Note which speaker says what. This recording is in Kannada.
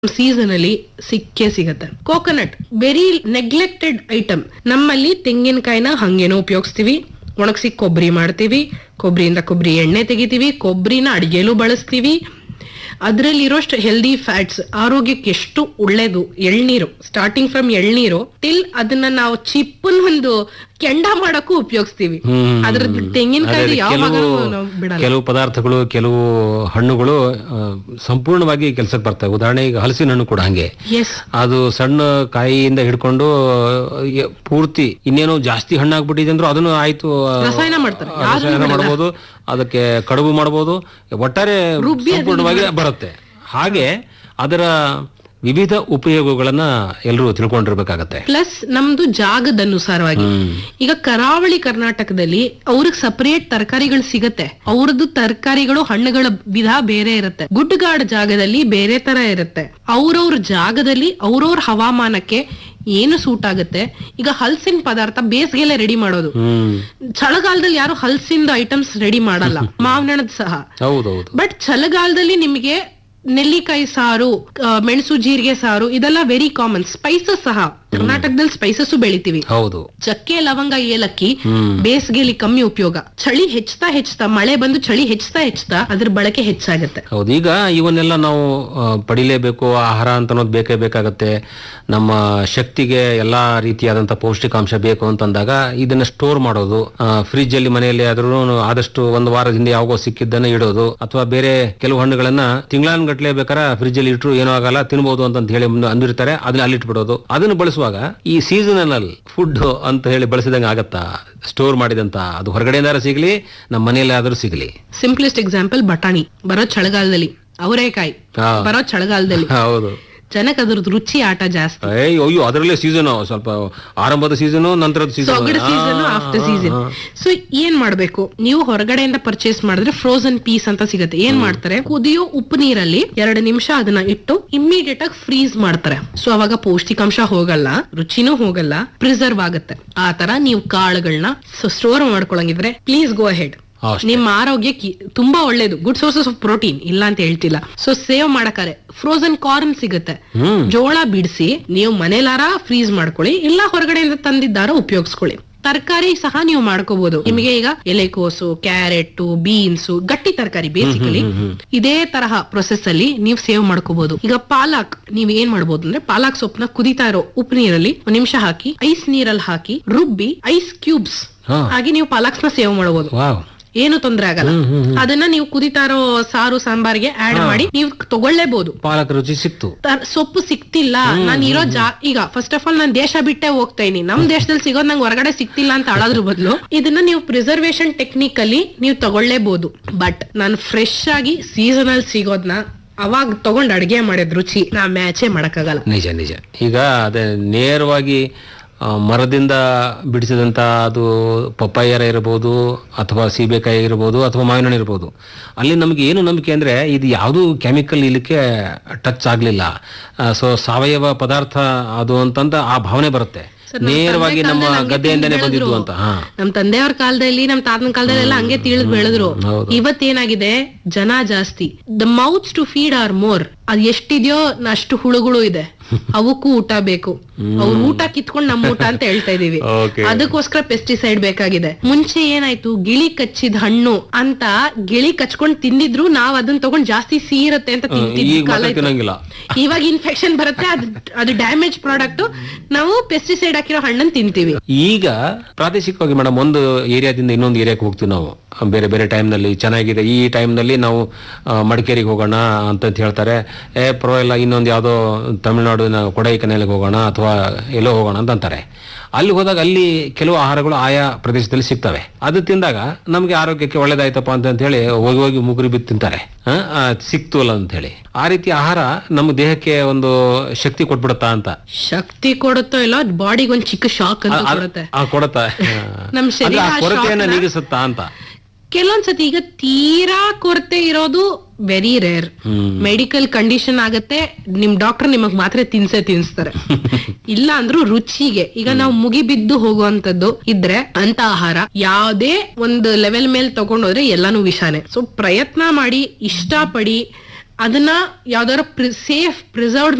Speaker 1: ಸೀಸನ್ ಅಲ್ಲಿ ಸಿಕ್ಕೇ ಸಿಗತ್ತೆ ಕೋಕೋನಟ್ ವೆರಿ ನೆಗ್ಲೆಕ್ಟೆಡ್ ಐಟಮ್ ನಮ್ಮಲ್ಲಿ ತೆಂಗಿನಕಾಯಿನ ಹಂಗೇನೋ ಉಪಯೋಗಿಸ್ತೀವಿ ಒಣಗಿಸಿ ಕೊಬ್ಬರಿ ಮಾಡ್ತೀವಿ ಕೊಬ್ಬರಿಯಿಂದ ಕೊಬ್ಬರಿ ಎಣ್ಣೆ ತೆಗಿತೀವಿ ಕೊಬ್ಬರಿನ ಅಡಿಗೆಲೂ ಬಳಸ್ತೀವಿ ಅದ್ರಲ್ಲಿರೋಷ್ಟು ಹೆಲ್ದಿ ಫ್ಯಾಟ್ಸ್ ಆರೋಗ್ಯಕ್ಕೆ ಎಷ್ಟು ಒಳ್ಳೇದು ಎಳ್ನೀರು ಸ್ಟಾರ್ಟಿಂಗ್ ಫ್ರಮ್ ಎಳ್ನೀರು ಟಿಲ್ ಅದನ್ನ ನಾವು ಚಿಪ್ಪನ್ ಒಂದು ಕೆಂಡ ಮಾಡಕ್ಕೂ ಉಪಯೋಗಿಸ್ತೀವಿ
Speaker 2: ಹ್ಮ್.
Speaker 1: ಅದ್ರ ತೆಂಗಿನಕಾಯಿ
Speaker 2: ಅದೇ
Speaker 1: ಯಾವ
Speaker 2: ಕೆಲವು
Speaker 1: ಮಗನೂ ನಾವು ಬಿಡಲ್ಲ
Speaker 2: ಕೆಲವು ಪದಾರ್ಥಗಳು ಕೆಲವು ಹಣ್ಣುಗಳು ಆ, ಸಂಪೂರ್ಣವಾಗಿ ಕೆಲಸಕ್ಕೆ ಬರ್ತವೆ ಉದಾಹರಣೆ ಈಗ ಹಲಸಿನ ಹಣ್ಣು ಕೂಡ ಹಂಗೆ
Speaker 1: ಎಸ್
Speaker 2: ಅದು ಸಣ್ಣ ಕಾಯಿಯಿಂದ ಹಿಡ್ಕೊಂಡು ಎ- ಪೂರ್ತಿ ಇನ್ನೇನೋ ಜಾಸ್ತಿ ಹಣ್ಣಾಗ್ಬಿಟ್ಟಿದೆ ಅಂದ್ರೂ ಅದನ್ನು ಆಯ್ತು ಆ,
Speaker 1: ರಸಾಯನ ಮಾಡ್ತಾರೆ
Speaker 2: ಆ, ರಸಾಯನ ಮಾಡಬಹುದು ಅದಕ್ಕೆ ಕಡುಬು ಮಾಡಬಹುದು ಒಟ್ಟಾರೆ ಸಂಪೂರ್ಣವಾಗಿ ಬರುತ್ತೆ ಹಾಗೆ ಅದರ ವಿವಿಧ ಉಪಯೋಗಗಳನ್ನ ಎಲ್ಲರೂ ತಿಳ್ಕೊಂಡಿರ್ಬೇಕಾಗತ್ತೆ
Speaker 1: ಪ್ಲಸ್ ನಮ್ದು ಜಾಗದ ಅನುಸಾರವಾಗಿ ಈಗ ಕರಾವಳಿ ಕರ್ನಾಟಕದಲ್ಲಿ ಅವ್ರಿಗೆ ಸಪರೇಟ್ ತರಕಾರಿಗಳು ಸಿಗತ್ತೆ ಅವ್ರದ್ದು ತರಕಾರಿಗಳು ಹಣ್ಣುಗಳ ವಿಧ ಬೇರೆ ಇರುತ್ತೆ ಗುಡ್ಡಗಾಡ ಜಾಗದಲ್ಲಿ ಬೇರೆ ತರ ಇರುತ್ತೆ ಅವ್ರವ್ರ ಜಾಗದಲ್ಲಿ ಅವ್ರವ್ರ ಹವಾಮಾನಕ್ಕೆ ಏನು ಸೂಟ್ ಆಗುತ್ತೆ ಈಗ ಹಲ್ಸಿನ ಪದಾರ್ಥ ಬೇಸಿಗೆಲೆ ರೆಡಿ ಮಾಡೋದು
Speaker 2: ಹ್ಮ್
Speaker 1: ಚಳಿಗಾಲದಲ್ಲಿ ಯಾರು ಹಲ್ಸಿಂದ ಐಟಮ್ಸ್ ರೆಡಿ ಮಾಡಲ್ಲ ಮಾವಿನಣ್ಣದ್ ಸಹ
Speaker 2: ಹೌದೌದು
Speaker 1: ಬಟ್ ಚಳಿಗಾಲದಲ್ಲಿ ನಿಮಗೆ ನೆಲ್ಲಿಕಾಯಿ ಸಾರು ಆ, ಮೆಣಸು ಜೀರಿಗೆ ಸಾರು ಇದೆಲ್ಲ ವೆರಿ ಕಾಮನ್ ಸ್ಪೈಸಸ್ ಸಹ ಕರ್ನಾಟಕದಲ್ಲಿ ಸ್ಪೈಸಸ್ ಬೆಳಿತೀವಿ
Speaker 2: ಹೌದು
Speaker 1: ಚಕ್ಕೆ ಲವಂಗ ಏಲಕ್ಕಿ
Speaker 2: ಹ್ಮ್.
Speaker 1: ಬೇಸಿಗೆಲಿ ಕಮ್ಮಿ ಉಪಯೋಗ ಚಳಿ ಹೆಚ್ಚುತ್ತಾ ಹೆಚ್ಚುತ್ತಾ ಮಳೆ ಬಂದು ಚಳಿ ಹೆಚ್ಚುತ್ತಾ ಹೆಚ್ಚುತ್ತಾ ಅದ್ರ ಬಳಕೆ ಹೆಚ್ಚಾಗುತ್ತೆ
Speaker 2: ಹೌದು ಈಗ ಇವನ್ನೆಲ್ಲ ನಾವು ಆ, ಪಡಿಲೇಬೇಕು ಆಹಾರ ಅಂತ ಅನ್ನೋದು ಬೇಕೇ ಬೇಕಾಗತ್ತೆ ನಮ್ಮ ಶಕ್ತಿಗೆ ಎಲ್ಲಾ ರೀತಿಯಾದಂತ ಪೌಷ್ಟಿಕಾಂಶ ಬೇಕು ಅಂತಂದಾಗ ಇದನ್ನ ಸ್ಟೋರ್ ಮಾಡೋದು ಫ್ರಿಜ್ ಅಲ್ಲಿ ಮನೆಯಲ್ಲಿ ಆದ್ರೂ ಆದಷ್ಟು ಒಂದು ವಾರದಿಂದ ಯಾವಾಗೋ ಸಿಕ್ಕಿದ್ದನ್ನ ಇಡೋದು ಅಥವಾ ಬೇರೆ ಕೆಲವು ಹಣ್ಣುಗಳನ್ನ ತಿಂಗಳಾನ್ ಗಟ್ಲೆ ಬೇಕಾದ್ರೆ ಫ್ರಿಜ್ ಅಲ್ಲಿ ಇಟ್ಟರು ಏನೂ ಆಗಲ್ಲ ತಿನ್ಬೋದು ಅಂತ ಹೇಳಿ ಮುಂದೆ ಅಂದಿರ್ತಾರೆ ಅದನ್ನ ಅಲ್ಲಿಟ್ಬಿಡೋದು ಅದನ್ನ ಬಳಸುವಾಗ ಈ ಸೀಸನಲ್ ಫುಡ್ ಅಂತ ಹೇಳಿ ಬಳಸಿದಂಗೆ ಆಗತ್ತಾ ಸ್ಟೋರ್ ಮಾಡಿದಂತ ಅದು ಹೊರಗಡೆಯಿಂದ ಸಿಗ್ಲಿ ನಮ್ಮ ಮನೆಯಲ್ಲಿ ಆದ್ರೂ ಸಿಗ್ಲಿ
Speaker 1: ಸಿಂಪ್ಲೆಸ್ಟ್ ಎಕ್ಸಾಂಪಲ್ ಬಟಾಣಿ ಬರೋ ಚಳಿಗಾಲದಲ್ಲಿ ಅವರೇಕಾಯಿ
Speaker 2: ಹಾ.
Speaker 1: ಬರೋ ಚಳಿಗಾಲದಲ್ಲಿ
Speaker 2: ಹೌದು
Speaker 1: ಜನಕ್ಕೆ ಅದ್ರದ್ದು ರುಚಿ ಆಟ ಜಾಸ್ತಿ
Speaker 2: ಏಯ್ ಅಯ್ಯೋ ಅದರಲ್ಲೇ ಸೀಸನ್ ಸ್ವಲ್ಪ ಆರಂಭದ ಸೀಸನ್ ನಂತರದ
Speaker 1: ಸೊಗಡು ಸೀಸನ್ ಆಫ್ಟರ್ ಸೀಸನ್ ಸೊ ಏನ್ ಮಾಡ್ಬೇಕು ನೀವು ಹೊರಗಡೆಯಿಂದ ಪರ್ಚೇಸ್ ಮಾಡಿದ್ರೆ ಫ್ರೋಸನ್ ಪೀಸ್ ಅಂತ ಸಿಗುತ್ತೆ ಏನ್ ಮಾಡ್ತಾರೆ ಕುದಿಯೋ ಉಪ್ಪು ನೀರಲ್ಲಿ ಎರಡು ನಿಮಿಷ ಅದನ್ನ ಇಟ್ಟು ಇಮ್ಮಿಡಿಯೇಟ್ ಆಗಿ ಫ್ರೀಸ್ ಮಾಡ್ತಾರೆ ಸೊ ಅವಾಗ ಪೌಷ್ಟಿಕಾಂಶ ಹೋಗಲ್ಲ ರುಚಿನೂ ಹೋಗಲ್ಲ ಪ್ರಿಸರ್ವ್ ಆಗುತ್ತೆ ಆ ತರ ನೀವು ಕಾಳುಗಳನ್ನ ಸ್ಟೋರ್ ಮಾಡ್ಕೊಳಂಗಿದ್ರೆ ಪ್ಲೀಸ್ ಗೋ ಅಹೆಡ್
Speaker 2: ಅಷ್ಟೇ.
Speaker 1: ನಿಮ್ಮ ಆರೋಗ್ಯಕ್ಕೆ ತುಂಬಾ ಒಳ್ಳೇದು ಗುಡ್ ಸೋರ್ಸಸ್ ಆಫ್ ಪ್ರೋಟೀನ್ ಇಲ್ಲ ಅಂತ ಹೇಳ್ತಿಲ್ಲ ಸೊ ಸೇವ್ ಮಾಡಕಾರೆ ಫ್ರೋಸನ್ ಕಾರ್ನ್ ಸಿಗುತ್ತೆ
Speaker 2: ಹ್ಮ್
Speaker 1: ಜೋಳ ಬಿಡಿಸಿ ನೀವು ಮನೇಲಾರ ಫ್ರೀಸ್ ಮಾಡ್ಕೊಳ್ಳಿ ಇಲ್ಲ ಹೊರಗಡೆಯಿಂದ ತಂದಿದ್ದಾರ ಉಪಯೋಗಿಸ್ಕೊಳ್ಳಿ ತರಕಾರಿ ಸಹ ನೀವು ಮಾಡ್ಕೋಬಹುದು ನಿಮಗೆ ಈಗ ಎಲೆಕೋಸು ಕ್ಯಾರೆಟ್ ಬೀನ್ಸ್ ಗಟ್ಟಿ ತರಕಾರಿ ಬೇಸಿಕಲಿ ಇದೇ ತರಹ ಪ್ರೊಸೆಸ್ ಅಲ್ಲಿ ನೀವು ಸೇವ್ ಮಾಡ್ಕೋಬಹುದು ಈಗ ಪಾಲಾಕ್ ನೀವ್ ಏನ್ ಮಾಡ್ಬೋದು ಅಂದ್ರೆ ಪಾಲಾಕ್ ಸೊಪ್ಪನ್ನ ಕುದಿತಾ ಇರೋ ಉಪ್ಪು ನೀರಲ್ಲಿ ಒಂದ್ ನಿಮಿಷ ಹಾಕಿ ಐಸ್ ನೀರಲ್ಲಿ ಹಾಕಿ ರುಬ್ಬಿ ಐಸ್ ಕ್ಯೂಬ್ಸ್
Speaker 2: ಹಾ.
Speaker 1: ಹಾಗೆ ನೀವು ಪಾಲಾಕ್ಸ್ ನ ಸೇವ್ ಮಾಡಬಹುದು
Speaker 2: ವಾವ್
Speaker 1: ಏನು ತೊಂದ್ರೆ ಆಗಲ್ಲ ಅದನ್ನ ನೀವು ಕುದಿತಾ ಇರೋ ಸಾರು ಸಾಂಬಾರ್ಗೆ ಆಡ್ ಮಾಡಿ ನೀವು ತಗೊಳ್ಳೇಬಹುದು
Speaker 2: ಪಾಲಕ ರುಚಿ ಸಿಕ್ತು
Speaker 1: ತರ- ಸೊಪ್ಪು ಸಿಕ್ತಿಲ್ಲ ನಾನು ಇರೋ ಜಾ ಈಗ ಫಸ್ಟ್ ಆಫ್ ಆಲ್ ನಾನು ದೇಶ ಬಿಟ್ಟೆ ಹೋಗ್ತಾ ಇದೀನಿ ನಮ್ ದೇಶದಲ್ಲಿ ಸಿಗೋದ್ ನಂಗೆ ಹೊರಗಡೆ ಸಿಕ್ತಿಲ್ಲ ಅಂತ ಅಳೋದ್ರ ಬದಲು ಇದನ್ನ ನೀವು ಪ್ರಿಸರ್ವೇಶನ್ ಟೆಕ್ನಿಕ್ ಅಲ್ಲಿ ನೀವು ತಗೊಳ್ಳೇಬಹುದು ಬಟ್ ನಾನು ಫ್ರೆಶ್ ಆಗಿ ಸೀಸನಲ್ ಸಿಗೋದ್ನ ಅವಾಗ ತಗೊಂಡ್ ಅಡಿಗೆ ಮಾಡಿದ ರುಚಿ ನಾ ಮ್ಯಾಚೇ ಮಾಡಕ್ಕಾಗಲ್ಲ
Speaker 2: ನಿಜ ನಿಜ ಈಗ ಅದೇ ನೇರವಾಗಿ ಆ, ಮರದಿಂದ ಬಿಡಿಸಿದಂತ ಅದು ಪಪ್ಪಾಯರ ಇರಬಹುದು ಅಥವಾ ಸೀಬೆಕಾಯಿ ಇರಬಹುದು ಅಥವಾ ಮಾವಿನ ಹಣ್ಣು ಇರಬಹುದು ಅಲ್ಲಿ ನಮಗೆ ಏನು ನಂಬಿಕೆ ಅಂದ್ರೆ ಇದು ಯಾವುದು ಕೆಮಿಕಲ್ ಇಲ್ಲಿಕ್ಕೆ ಟಚ್ ಆಗ್ಲಿಲ್ಲ ಸೊ ಸಾವಯವ ಪದಾರ್ಥ ಅದು ಅಂತಂದ ಆ ಭಾವನೆ ಬರುತ್ತೆ ನೇರವಾಗಿ ನಮ್ಮ ಗದ್ದೆಯಿಂದನೇ ಬಂದಿದ್ದು ಅಂತ ಹಾ
Speaker 1: ನಮ್ ತಂದೆಯವ್ರ ಕಾಲದಲ್ಲಿ ನಮ್ ತಾತನ ಕಾಲದಲ್ಲಿ ಎಲ್ಲ ಹಂಗೆ ತಿಳಿದ್ ಬೆಳೆದ್ರು
Speaker 2: ಹೌದು.
Speaker 1: ಇವತ್ತೇನಾಗಿದೆ ಜನ ಜಾಸ್ತಿ the mouths to feed are more ಅದ್ ಎಷ್ಟಿದ್ಯೋ ಅಷ್ಟು ಹುಳುಗಳು ಇದೆ ಅವಕ್ಕೂ ಊಟ ಬೇಕು ಅವ್ರ ಊಟ ಕಿತ್ಕೊಂಡ್ ನಮ್ ಊಟ ಅಂತ ಹೇಳ್ತಾ ಇದೀವಿ
Speaker 2: Okay.
Speaker 1: ಅದಕ್ಕೋಸ್ಕರ ಪೆಸ್ಟಿಸೈಡ್ ಬೇಕಾಗಿದೆ ಮುಂಚೆ ಏನಾಯ್ತು ಗಿಳಿ ಕಚ್ಚಿದ ಹಣ್ಣು ಅಂತ ಗಿಳಿ ಕಚ್ಕೊಂಡ್ ತಿಂದಿದ್ರು ನಾವ್ ಅದನ್ನ ತಗೊಂಡ್ ಜಾಸ್ತಿ ಸಿಹಿ ಇರತ್ತೆ ಅಂತ ತಿಂತಿದ್ವಿ
Speaker 2: ಈಗ
Speaker 1: ಕಾಲ
Speaker 2: ಮಾತ್ರ
Speaker 1: ಇತ್ತು.
Speaker 2: ತಿನ್ನಂಗಿಲ್ಲ
Speaker 1: ಇವಾಗ ಇನ್ಫೆಕ್ಷನ್ ಬರುತ್ತೆ ಅದು ಅದು ಡ್ಯಾಮೇಜ್ ಪ್ರಾಡಕ್ಟ್ ನಾವು ಪೆಸ್ಟಿಸೈಡ್ ಹಾಕಿರೋ ಹಣ್ಣನ್ ತಿಂತೀವಿ
Speaker 2: ಈಗ ಪ್ರಾದೇಶಿಕವಾಗಿ ಮೇಡಮ್ ಒಂದು ಏರಿಯಾದಿಂದ ಇನ್ನೊಂದು ಏರಿಯಾಕ್ಕೆ ಹೋಗ್ತೀವಿ ನಾವು ಬೇರೆ ಬೇರೆ ಟೈಮ್ನಲ್ಲಿ ಚೆನ್ನಾಗಿದೆ ಈ ಟೈಮ್ನಲ್ಲಿ ನಾವು ಆ, ಮಡಿಕೇರಿಗೆ ಹೋಗೋಣ ಅಂತ ಹೇಳ್ತಾರೆ ಏ ಪ್ರೋ ಎಲ್ಲ ಇನ್ನೊಂದು ಯಾವುದೋ ತಮಿಳುನಾಡಿನ ಕೊಡೈಕನಾಲಿಗೆ ಹೋಗೋಣ ಅಥವಾ ಎಲ್ಲೋ ಹೋಗೋಣ ಅಂತ ಅಂತಾರೆ ಅಲ್ಲಿ ಹೋದಾಗ ಅಲ್ಲಿ ಕೆಲವು ಆಹಾರಗಳು ಆಯಾ ಪ್ರದೇಶದಲ್ಲಿ ಸಿಗ್ತವೆ ಅದು ತಿಂದಾಗ ನಮಗೆ ಆರೋಗ್ಯಕ್ಕೆ ಒಳ್ಳೇದಾಯ್ತಪ್ಪ ಅಂತ ಹೇಳಿ ಹೋಗಿ ಹೋಗಿ ಮುಗುರಿ ಬಿದ್ದು ತಿಂತಾರೆ ಆ, ಆ, ಸಿಕ್ತು ಅಲ್ಲ ಅಂತ ಹೇಳಿ ಆ ರೀತಿ ಆಹಾರ ನಮ್ಮ ದೇಹಕ್ಕೆ ಒಂದು ಶಕ್ತಿ ಕೊಟ್ಬಿಡುತ್ತಾ ಅಂತ
Speaker 1: ಶಕ್ತಿ ಕೊಡುತ್ತೋ ಇಲ್ಲ ಬಾಡಿಗೆ ಒಂದ್ ಚಿಕ್ಕ ಶಾಕ್ ಅಂತ ಕೊಡುತ್ತೆ
Speaker 2: ಆ ಕೊಡತಾ
Speaker 1: ನಮ್ ಶರೀರ ಆ
Speaker 2: ಕೊರತೆಯನ್ನ
Speaker 1: shockನ-
Speaker 2: ನೀಗಿಸುತ್ತಾ ಅಂತ
Speaker 1: ಕೆಲವೊಂದ್ಸತಿ ಈಗ ತೀರಾ ಕೊರತೆ ಇರೋದು very rare
Speaker 2: hmm
Speaker 1: medical condition ಆಗತ್ತೆ ನಿಮ್ ಡಾಕ್ಟರ್ ನಿಮಗ್ ಮಾತ್ರ ತಿನ್ಸೇ ತಿನ್ಸ್ತಾರೆ ಇಲ್ಲ ಅಂದ್ರೂ ರುಚಿಗೆ ಈಗ ನಾವು ಮುಗಿ ಬಿದ್ದು ಹೋಗುವಂತದ್ದು ಇದ್ರೆ ಅಂತ ಆಹಾರ ಯಾವ್ದೇ ಒಂದು ಲೆವೆಲ್ ಮೇಲೆ ತಗೊಂಡೋದ್ರೆ ಎಲ್ಲಾನು ವಿಷಾನೆ ಸೊ ಪ್ರಯತ್ನ ಮಾಡಿ ಇಷ್ಟಪಡಿ ಅದನ್ನ ಯಾವ್ದಾರ ಸೇಫ್ ಪ್ರಿಸರ್ವ್ಡ್